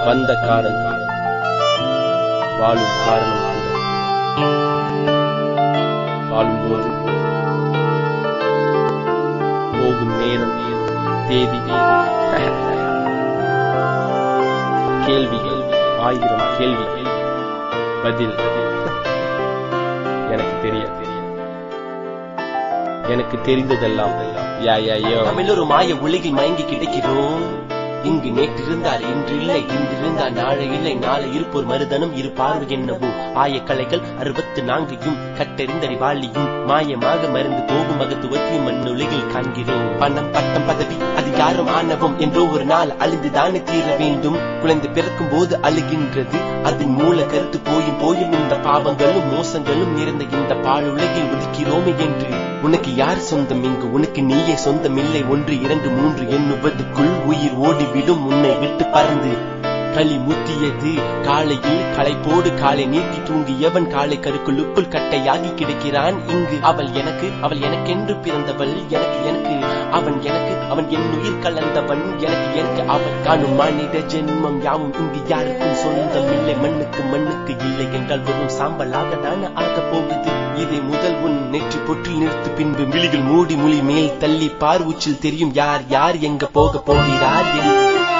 வந்த காலம் வாழும் காரணம் கூட வாழும்போது போகும் நேரம் தேதி கேள்விகள் ஆயிரம் கேள்விகள் பதில் எனக்கு தெரியாது எனக்கு தெரிந்ததெல்லாம் யா யா யோ நாம் எல்லோரும் மாய உலகில் மயங்கி கிடைக்கிறோம் இங்கு நேற்று இருந்தால் இன்று இல்லை இன்று இருந்தால் நாளை இல்லை நாளை இருப்போர் மருதனும் இரு பார்வை என்னவோ ஆய கலைகள் அறுபத்து நான்கையும் கட்டெறிந்தறிவாளியும் மாயமாக மறந்து போகும் மகத்துவத்தையும் மண்ணுலகில் காண்கிறோம் பணம் பட்டம் பதவி அதிகாரம் ஆணவம் என்றோ ஒரு நாள் அழிந்துதானே தீர வேண்டும் குழந்தை பிறக்கும் போது அழுகின்றது அதன் மூல கருத்து போயும் போயும் இந்த பாவங்களும் மோசங்களும் நிறைந்த இந்த பாழுலகில் உதிக்கிறோமே என்று உனக்கு யார் சொந்தம் இங்கு உனக்கு நீயே சொந்தம் இல்லை ஒன்று இரண்டு மூன்று எண்ணுவதுக்குள் உயிர் ஓடிவிடும் உன்னை விட்டு பறந்து களி முத்தியது காலையில் களைப்போடு காலை நீட்டி தூங்கியவன் காலை கருக்குள்ளுக்குள் கட்டையாகி கிடக்கிறான் இங்கு அவள் எனக்கு அவள் எனக்கென்று பிறந்தவள் எனக்கு எனக்கு அவன் எனக்கு அவன் என் உயிர் கலந்தவன் எனக்கு எனக்கு அவள் காணும் மனித ஜென்மம் யாவும் இங்கு யாருக்கும் சொந்தம் இல்லை மண்ணுக்கு மண்ணுக்கு இல்லை என்றால் வெறும் சாம்பலாக தானே ஆகப் போகுது இதை முதல் உன் நெற்றி பொற்றி நிறுத்து பின்பு விழிகள் மூடி மொழி மேல் தள்ளி பார் உச்சில் தெரியும் யார் யார் எங்க போக போகிறார் என்று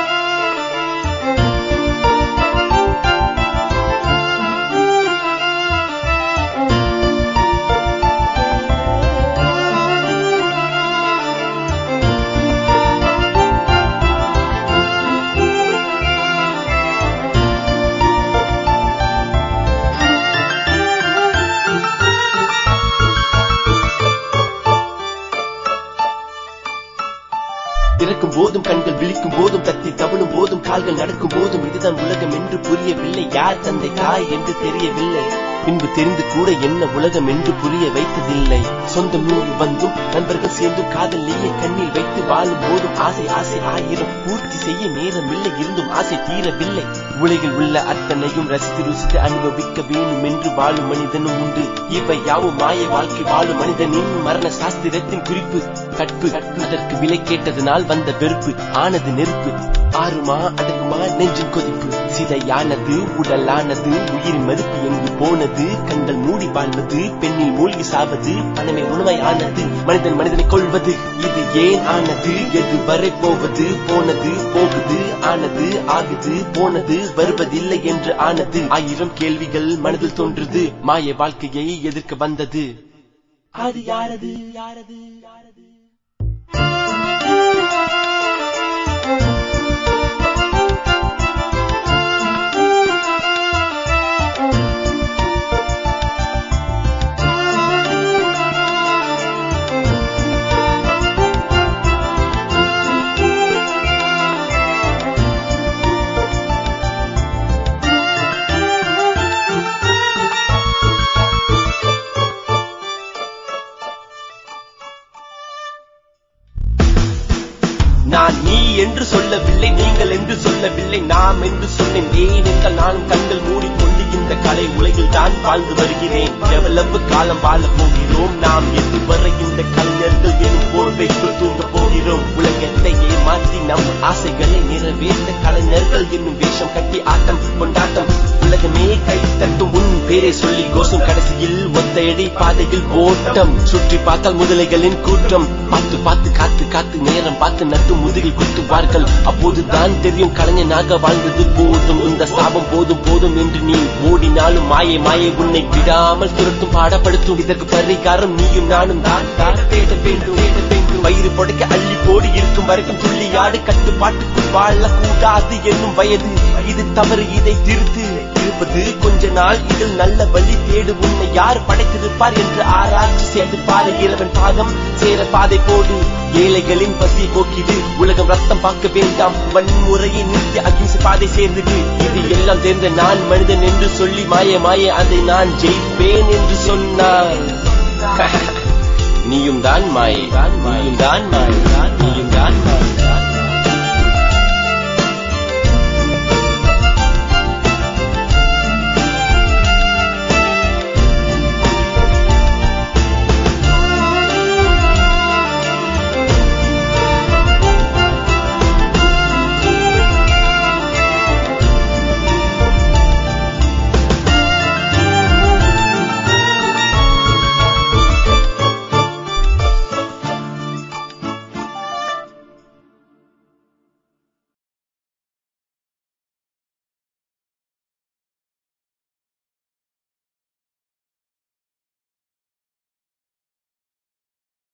இறக்கும் போதும் கண்கள் விழிக்கும் போதும் தத்தி தவழும் போதும் கால்கள் நடக்கும் போதும் இதுதான் உலகம் என்று புரியவில்லை யார் தந்தை தாய் என்று தெரியவில்லை பின்பு தெரிந்து கூட என்ன உலகம் என்று புரிய வைத்ததில்லை சொந்த நூறு வந்தும் நண்பர்கள் சேர்ந்து காதல் நீய கண்ணில் வைத்து வாழும் போதும் ஆசை ஆசை ஆயிரம் பூர்த்தி செய்ய நேரமில்லை இருந்தும் ஆசை தீரவில்லை உலகில் உள்ள அத்தனையும் ரசித்து ருசித்து அனுபவிக்க வேணும் என்று வாழும் மனிதனும் உண்டு இவை யாவும் மாய வாழ்க்கை வாழும் மனிதனின் மரண சாஸ்திரத்தின் குறிப்பு கற்பு அதற்கு விலை கேட்டதனால் வந்த வெறுப்பு ஆனது நெருப்பு ஆறுமா அடங்குமா நெஞ்சின் கொதிப்பு சிதையானது உடலானது உயிரின் மதிப்பு எங்கு போனது கண்கள் மூடி வாழ்வது பெண்ணில் மூழ்கி சாவது பணமே உணவை ஆனது மனிதன் மனிதனை கொள்வது இது ஏன் ஆனது எது வரை போவது போனது போகுது ஆனது ஆகுது போனது வருவதில்லை என்று ஆனது ஆயிரம் கேள்விகள் மனதில் தோன்றுது மாய வாழ்க்கையை எதிர்க்க வந்தது அது யாரது யாரது யாரது நான் நீ என்று சொல்லவில்லை நீங்கள் என்று சொல்லவில்லை நாம் என்று சொன்னேன் ஏன் என்றால் நானும் கண்கள் மூடிக்கொண்டு இந்த கலை உலகில் தான் வாழ்ந்து வருகிறேன் எவ்வளவு காலம் வாழ போகிறோம் நாம் எதுவரை இந்த கலைஞர்கள் எனும் போர்வைக்குள் தூங்க போகிறோம் உலகத்தை ஏமாற்றி நம் ஆசைகளை நிறைவேற்ற கலைஞர்கள் என்னும் வேஷம் கட்டி ஆட்டம் கொண்டாட்டம் உலகமே கை தட்டும் உன் பேரை சொல்லி கோஷம் கடைசியில் ஒத்தையடி பாதையில் ஓட்டம் சுற்றி பார்த்தால் முதலைகளின் கூட்டம் பார்த்து பார்த்து காத்து காத்து நேரம் பார்த்து நட்டு முதுகில் குத்துவார்கள் அப்போதுதான் தெரியும் கலைஞனாக வாழ்ந்தது போதும் இந்த சாபம் போதும் போதும் என்று நீ ஓடினாலும் மாயை மாயை உன்னை விடாமல் துரத்தும் பாடப்படுத்தும் இதற்கு பரிகாரம் நீயும் நானும் தான் தான் தேட வேண்டும் தேட வேண்டும் வயிறு புடைக்க அள்ளி போடி இருக்கும் வரைக்கும் துள்ளியாடு கட்டுப்பாட்டுக்குள் வாழக்கூடாது என்னும் வயது இது தவறு இதை திருத்து இருப்பது கொஞ்ச நாள் இதில் நல்ல வழி தேடு உன்னை யார் படைத்திருப்பார் என்று ஆராய்ச்சி செய்து பாரு இறைவன் பாகம் சேர பாதை போடு ஏழைகளின் பசி போக்கிது உலகம் ரத்தம் பார்க்க வேண்டாம் வன்முறையை நிறுத்தி அகிம்சை பாதை சேர்ந்தது இது எல்லாம் தெரிந்த நான் மனிதன் என்று சொல்லி மாய மாய அதை நான் ஜெயிப்பேன் என்று சொன்னார் நீயும் தான் மாயை நீயும் தான் மாயை நீயும் தான் மாயை